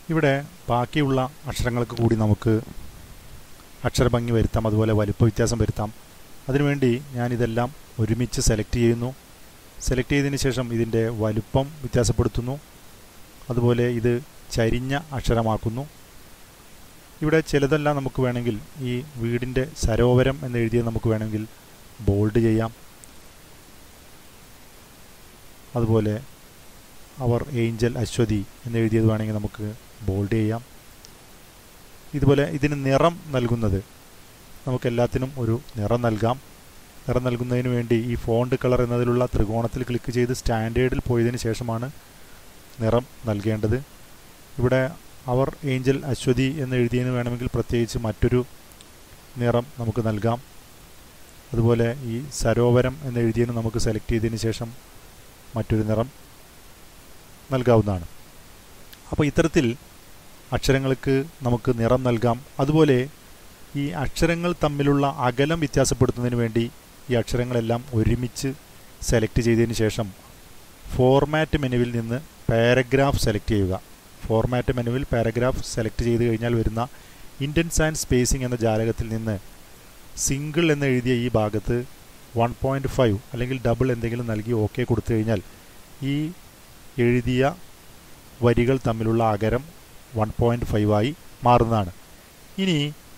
ഇവിടെ ബാക്കിയുള്ള അക്ഷരങ്ങൾക്ക് കൂടി നമുക്ക് അക്ഷരഭംഗി വരുത്താം അതുപോലെ വലുപ്പ വ്യത്യാസം വരുത്താം അതിനുവേണ്ടി ഞാനിതെല്ലാം ഒരുമിച്ച് സെലക്ട് ചെയ്യുന്നു സെലക്ട് ചെയ്തതിന് ശേഷം ഇതിൻ്റെ വലുപ്പം വ്യത്യാസപ്പെടുത്തുന്നു അതുപോലെ ഇത് ചരിഞ്ഞ അക്ഷരമാക്കുന്നു ഇവിടെ ചിലതെല്ലാം നമുക്ക് വേണമെങ്കിൽ ഈ വീടിൻ്റെ സരോവരം എന്ന് എഴുതിയത് നമുക്ക് വേണമെങ്കിൽ ബോൾഡ് ചെയ്യാം അതുപോലെ അവർ ഏഞ്ചൽ അശ്വതി എന്ന് എഴുതിയത് വേണമെങ്കിൽ നമുക്ക് ബോൾഡ് ചെയ്യാം ഇതുപോലെ ഇതിന് നിറം നൽകുന്നത് നമുക്ക് എല്ലാത്തിനും ഒരു നിറം നൽകാം നിറം നൽകുന്നതിന് വേണ്ടി ഈ ഫോണ്ട് കളർ എന്നതിലുള്ള ത്രികോണത്തിൽ ക്ലിക്ക് ചെയ്ത് സ്റ്റാൻഡേർഡിൽ പോയതിന് ശേഷമാണ് നിറം നൽകേണ്ടത് ഇവിടെ അവർ ഏഞ്ചൽ അശ്വതി എന്ന് എഴുതിയതിന് വേണമെങ്കിൽ പ്രത്യേകിച്ച് മറ്റൊരു നിറം നമുക്ക് നൽകാം അതുപോലെ ഈ സരോവരം എന്ന് എഴുതിയതിന് നമുക്ക് സെലക്ട് ചെയ്തതിന് ശേഷം മറ്റൊരു നിറം നൽകാവുന്നതാണ് അപ്പോൾ ഇത്തരത്തിൽ അക്ഷരങ്ങൾക്ക് നമുക്ക് നിറം നൽകാം അതുപോലെ ഈ അക്ഷരങ്ങൾ തമ്മിലുള്ള അകലം വ്യത്യാസപ്പെടുത്തുന്നതിന് വേണ്ടി ഈ അക്ഷരങ്ങളെല്ലാം ഒരുമിച്ച് സെലക്ട് ചെയ്തതിന് ശേഷം ഫോർമാറ്റ് മെനുവിൽ നിന്ന് പാരഗ്രാഫ് സെലക്ട് ചെയ്യുക ഫോർമാറ്റ് മെനുവിൽ പാരഗ്രാഫ് സെലക്ട് ചെയ്ത് കഴിഞ്ഞാൽ വരുന്ന ഇൻറ്റൻസ് ആൻഡ് സ്പേസിംഗ് എന്ന ജാലകത്തിൽ നിന്ന് സിംഗിൾ എന്ന് എഴുതിയ ഈ ഭാഗത്ത് വൺ പോയിൻറ്റ് ഫൈവ് അല്ലെങ്കിൽ ഡബിൾ എന്തെങ്കിലും നൽകി ഓക്കെ കൊടുത്തു കഴിഞ്ഞാൽ ഈ എഴുതിയ വരികൾ തമ്മിലുള്ള അകരം വൺ പോയിൻറ്റ് ഫൈവ് ആയി മാറുന്നതാണ് ഇനി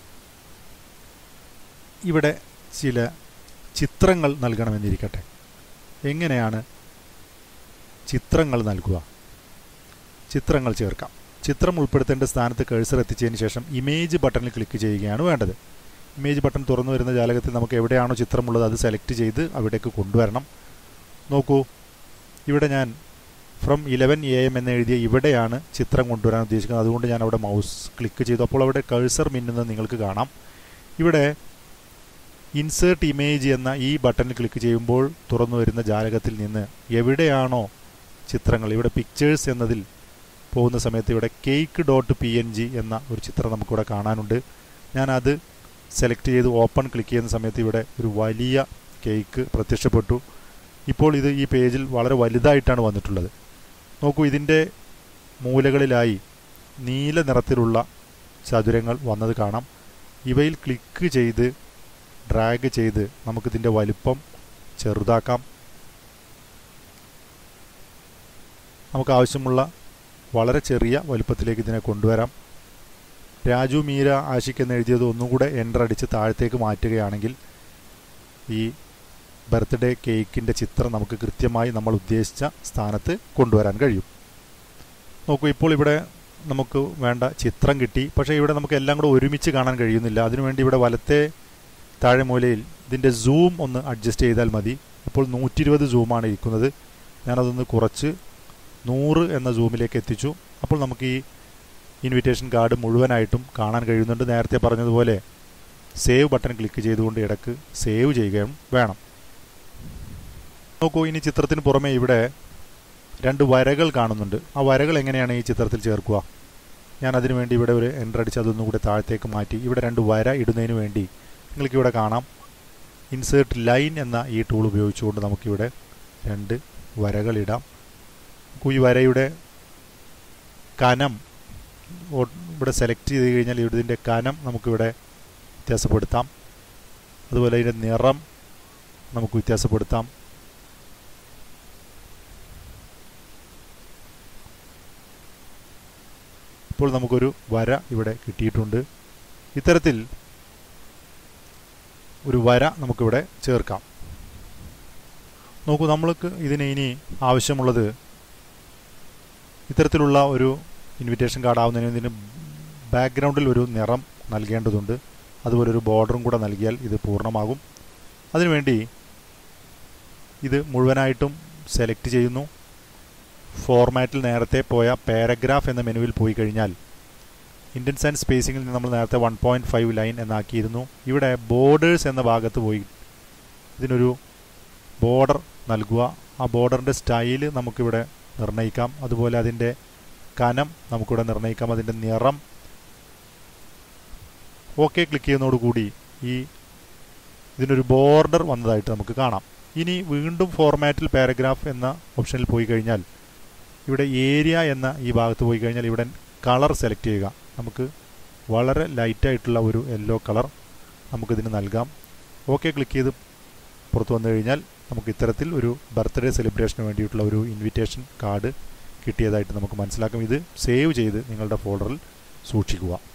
ഇവിടെ ചില ചിത്രങ്ങൾ നൽകണമെന്നിരിക്കട്ടെ എങ്ങനെയാണ് ചിത്രങ്ങൾ നൽകുക ചിത്രങ്ങൾ ചേർക്കാം ചിത്രം ഉൾപ്പെടുത്തേണ്ട സ്ഥാനത്ത് കഴ്സർ എത്തിച്ചതിന് ശേഷം ഇമേജ് ബട്ടണിൽ ക്ലിക്ക് ചെയ്യുകയാണ് വേണ്ടത് ഇമേജ് ബട്ടൺ തുറന്നു വരുന്ന ജാലകത്തിൽ നമുക്ക് എവിടെയാണോ ചിത്രമുള്ളത് അത് സെലക്ട് ചെയ്ത് അവിടേക്ക് കൊണ്ടുവരണം നോക്കൂ ഇവിടെ ഞാൻ ഫ്രം ഇലവൻ എ എം എന്ന് എഴുതിയ ഇവിടെയാണ് ചിത്രം കൊണ്ടുവരാൻ ഉദ്ദേശിക്കുന്നത് അതുകൊണ്ട് ഞാൻ അവിടെ മൗസ് ക്ലിക്ക് ചെയ്തു അപ്പോൾ അവിടെ കഴ്സർ മിന്നുന്നത് നിങ്ങൾക്ക് കാണാം ഇവിടെ ഇൻസേർട്ട് ഇമേജ് എന്ന ഈ ബട്ടണിൽ ക്ലിക്ക് ചെയ്യുമ്പോൾ തുറന്നു വരുന്ന ജാലകത്തിൽ നിന്ന് എവിടെയാണോ ചിത്രങ്ങൾ ഇവിടെ പിക്ചേഴ്സ് എന്നതിൽ പോകുന്ന സമയത്ത് ഇവിടെ cake dot P N G എന്ന ഒരു ചിത്രം നമുക്കിവിടെ കാണാനുണ്ട് ഞാൻ അത് സെലക്ട് ചെയ്ത് ഓപ്പൺ ക്ലിക്ക് ചെയ്യുന്ന സമയത്ത് ഇവിടെ ഒരു വലിയ കേക്ക് പ്രത്യക്ഷപ്പെട്ടു ഇപ്പോൾ ഇത് ഈ പേജിൽ വളരെ വലുതായിട്ടാണ് വന്നിട്ടുള്ളത് നോക്കൂ ഇതിൻ്റെ മൂലകളിലായി നീല നിറത്തിലുള്ള ചതുരങ്ങൾ വന്നത് കാണാം ഇവയിൽ ക്ലിക്ക് ചെയ്ത് ഡ്രാഗ് ചെയ്ത് നമുക്കിതിൻ്റെ വലുപ്പം ചെറുതാക്കാം നമുക്ക് ആവശ്യമുള്ള വളരെ ചെറിയ വലുപ്പത്തിലേക്ക് ഇതിനെ കൊണ്ടുവരാം രാജു മീര ആഷിഖ് എന്ന് എഴുതിയത് ഒന്നും കൂടെ എൻ്റർ അടിച്ച് താഴത്തേക്ക് മാറ്റുകയാണെങ്കിൽ ഈ ബർത്ത്ഡേ കേക്കിൻ്റെ ചിത്രം നമുക്ക് കൃത്യമായി നമ്മൾ ഉദ്ദേശിച്ച സ്ഥാനത്ത് കൊണ്ടുവരാൻ കഴിയും നോക്കൂ ഇപ്പോൾ ഇവിടെ നമുക്ക് വേണ്ട ചിത്രം കിട്ടി പക്ഷേ ഇവിടെ നമുക്ക് എല്ലാം കൂടെ ഒരുമിച്ച് കാണാൻ കഴിയുന്നില്ല അതിനുവേണ്ടി ഇവിടെ വലത്തെ താഴെ മൂലയിൽ ഇതിൻ്റെ സൂം ഒന്ന് അഡ്ജസ്റ്റ് ചെയ്താൽ മതി ഇപ്പോൾ നൂറ്റി ഇരുപത് സൂമാണ് ഇരിക്കുന്നത് ഞാനതൊന്ന് കുറച്ച് നൂറ് എന്ന സൂമിലേക്ക് എത്തിച്ചു അപ്പോൾ നമുക്ക് ഈ ഇൻവിറ്റേഷൻ കാർഡ് മുഴുവനായിട്ടും കാണാൻ കഴിയുന്നുണ്ട് നേരത്തെ പറഞ്ഞതുപോലെ സേവ് ബട്ടൺ ക്ലിക്ക് ചെയ്തുകൊണ്ട് ഇടക്ക് സേവ് ചെയ്യുകയും വേണം നോക്കൂ ഇനി ചിത്രത്തിന് പുറമെ ഇവിടെ രണ്ട് വരകൾ കാണുന്നുണ്ട് ആ വരകൾ എങ്ങനെയാണ് ഈ ചിത്രത്തിൽ ചേർക്കുക ഞാൻ അതിനു വേണ്ടി ഇവിടെ ഒരു എൻ്റർ അടിച്ച് അതൊന്നും കൂടെ താഴത്തേക്ക് മാറ്റി ഇവിടെ രണ്ട് വര ഇടുന്നതിന് വേണ്ടി നിങ്ങൾക്കിവിടെ കാണാം ഇൻസേർട്ട് ലൈൻ എന്ന ഈ ടൂൾ ഉപയോഗിച്ചുകൊണ്ട് നമുക്കിവിടെ രണ്ട് വരകൾ ഇടാം ഈ വരയുടെ കനം ഇവിടെ സെലക്ട് ചെയ്ത് കഴിഞ്ഞാൽ ഇതിൻ്റെ കനം നമുക്കിവിടെ വ്യത്യാസപ്പെടുത്താം അതുപോലെ അതിൻ്റെ നിറം നമുക്ക് വ്യത്യാസപ്പെടുത്താം ഇപ്പോൾ നമുക്കൊരു വര ഇവിടെ കിട്ടിയിട്ടുണ്ട് ഇത്തരത്തിൽ ഒരു വര നമുക്കിവിടെ ചേർക്കാം നോക്കൂ നമ്മൾക്ക് ഇതിന് ഇനി ആവശ്യമുള്ളത് ഇത്തരത്തിലുള്ള ഒരു ഇൻവിറ്റേഷൻ കാർഡ് ആവുന്നതിന് ഇതിന് ബാക്ക്ഗ്രൗണ്ടിൽ ഒരു നിറം നൽകേണ്ടതുണ്ട് അതുപോലെ ഒരു ബോർഡറും കൂടെ നൽകിയാൽ ഇത് പൂർണ്ണമാകും അതിനുവേണ്ടി ഇത് മുഴുവനായിട്ടും സെലക്ട് ചെയ്യുന്നു ഫോർമാറ്റിൽ നേരത്തെ പോയ പാരഗ്രാഫ് എന്ന മെനുവിൽ പോയി കഴിഞ്ഞാൽ ഇൻറ്റൻസ് ആൻഡ് സ്പേസിങ്ങിൽ നിന്ന് നമ്മൾ നേരത്തെ വൺ പോയിൻറ്റ് ഫൈവ് ലൈൻ എന്നാക്കിയിരുന്നു ഇവിടെ ബോർഡേഴ്സ് എന്ന ഭാഗത്ത് പോയി ഇതിനൊരു ബോർഡർ നൽകുക ആ ബോർഡറിൻ്റെ സ്റ്റൈല് നമുക്കിവിടെ നിർണ്ണയിക്കാം അതുപോലെ അതിൻ്റെ കനം നമുക്കിവിടെ നിർണ്ണയിക്കാം അതിൻ്റെ നിറം ഓക്കെ ക്ലിക്ക് ചെയ്യുന്നതോടുകൂടി ഈ ഇതിനൊരു ബോർഡർ വന്നതായിട്ട് നമുക്ക് കാണാം ഇനി വീണ്ടും ഫോർമാറ്റിൽ പാരഗ്രാഫ് എന്ന ഓപ്ഷനിൽ പോയി കഴിഞ്ഞാൽ ഇവിടെ ഏരിയ എന്ന ഈ ഭാഗത്ത് പോയി കഴിഞ്ഞാൽ ഇവിടെ കളർ സെലക്ട് ചെയ്യുക നമുക്ക് വളരെ ലൈറ്റായിട്ടുള്ള ഒരു യെല്ലോ കളർ നമുക്കിതിന് നൽകാം ഓക്കെ ക്ലിക്ക് ചെയ്ത് പുറത്തു വന്നു കഴിഞ്ഞാൽ നമുക്ക് ഇത്തരത്തിൽ ഒരു ബർത്ത്ഡേ സെലിബ്രേഷന് വേണ്ടിയിട്ടുള്ള ഒരു ഇൻവിറ്റേഷൻ കാർഡ് കിട്ടിയതായിട്ട് നമുക്ക് മനസ്സിലാക്കാം ഇത് സേവ് ചെയ്ത് നിങ്ങളുടെ ഫോൾഡറിൽ സൂക്ഷിക്കുക